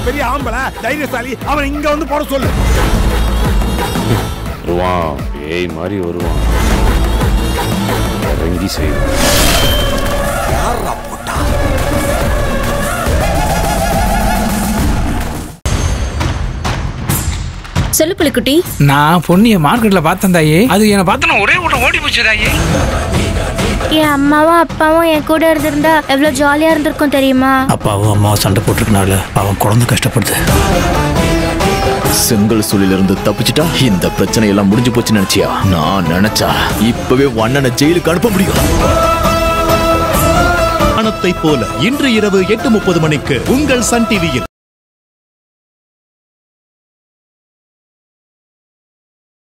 அவன் பெரிய ஆம்பளை தைரியசாலி அவன் இங்க வந்து போட சொல்லு வருவான் பேய் மாதிரி வருவான் இறங்கி செய்வான் சொல்லு புலிக்குட்டி நான் பொண்ணிய மார்க்கெட்ல பார்த்தேன் தாயே அது என்னை பார்த்தா ஒரே ஓட்டம் ஓடி போச்சு தாயே என் அம்மாவும் அப்பாவும் என் கூட இருந்திருந்தா எவ்வளவு ஜாலியா இருந்திருக்கும் தெரியுமா அப்பாவும் அம்மாவும் சண்டை போட்டிருக்கனால அவன் குழந்தை கஷ்டப்படுது செங்கல் சூழிலிருந்து தப்பிச்சிட்டா இந்த பிரச்சனை எல்லாம் முடிஞ்சு போச்சுன்னு நினைச்சியா நான் நினைச்சா இப்பவே வண்ணனை ஜெயிலுக்கு அனுப்ப முடியும் பணத்தை போல இன்று இரவு எட்டு முப்பது மணிக்கு உங்கள் சன் டிவியில்